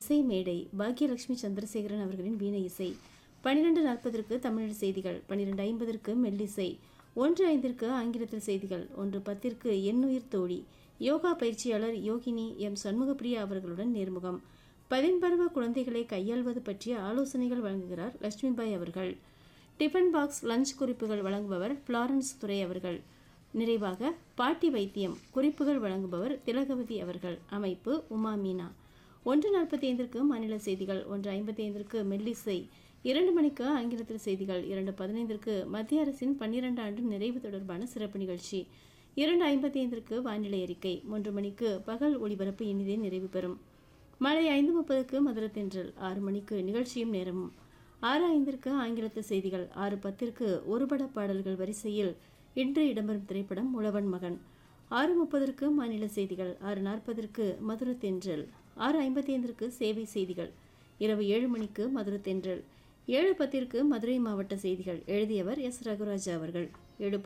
இசை மேடை பாக்யலட்சுமி சந்திரசேகரன் அவர்களின் வீணை இசை பன்னிரெண்டு நாற்பதற்கு தமிழ் செய்திகள் பன்னிரெண்டு ஐம்பதற்கு மெல்லிசை ஒன்று ஐந்திற்கு ஆங்கிலத்தில் செய்திகள் ஒன்று பத்திற்கு எண்ணுயிர் தோழி யோகா பயிற்சியாளர் யோகினி எம் சண்முகப்பிரியா அவர்களுடன் நேர்முகம் பதின்பருவ குழந்தைகளை கையாள்வது பற்றிய ஆலோசனைகள் வழங்குகிறார் லட்சுமிபாய் அவர்கள் டிஃபன் பாக்ஸ் லஞ்ச் குறிப்புகள் வழங்குபவர் ஃப்ளாரன்ஸ் துரை அவர்கள் நிறைவாக பாட்டி வைத்தியம் குறிப்புகள் வழங்குபவர் திலகவதி அவர்கள் அமைப்பு உமா மீனா ஒன்று நாற்பத்தி ஐந்திற்கு மாநில செய்திகள் ஒன்று ஐம்பத்தி ஐந்திற்கு மெல்லிசை இரண்டு மணிக்கு ஆங்கிலத்தில் செய்திகள் இரண்டு பதினைந்திற்கு மத்திய அரசின் பன்னிரண்டு ஆண்டு நிறைவு தொடர்பான சிறப்பு நிகழ்ச்சி இரண்டு ஐம்பத்தி ஐந்திற்கு வானிலை அறிக்கை மூன்று மணிக்கு பகல் ஒளிபரப்பு இனிதே நிறைவு பெறும் மாலை ஐந்து முப்பதுக்கு மதுரத்தென்றல் ஆறு மணிக்கு நிகழ்ச்சியும் நேரமும் ஆறு ஐந்திற்கு ஆங்கிலத்து செய்திகள் ஆறு பத்திற்கு ஒருபட பாடல்கள் வரிசையில் இன்று இடம்பெறும் திரைப்படம் உழவன் மகன் ஆறு முப்பதற்கு மாநில செய்திகள் ஆறு நாற்பதற்கு மதுரத்தென்றல் ஆறு ஐம்பத்தி ஐந்திற்கு சேவை செய்திகள் இரவு ஏழு மணிக்கு மதுரத்தென்றல் ஏழு பத்திற்கு மதுரை மாவட்ட செய்திகள் எழுதியவர் எஸ் ரகுராஜா அவர்கள் ஏழு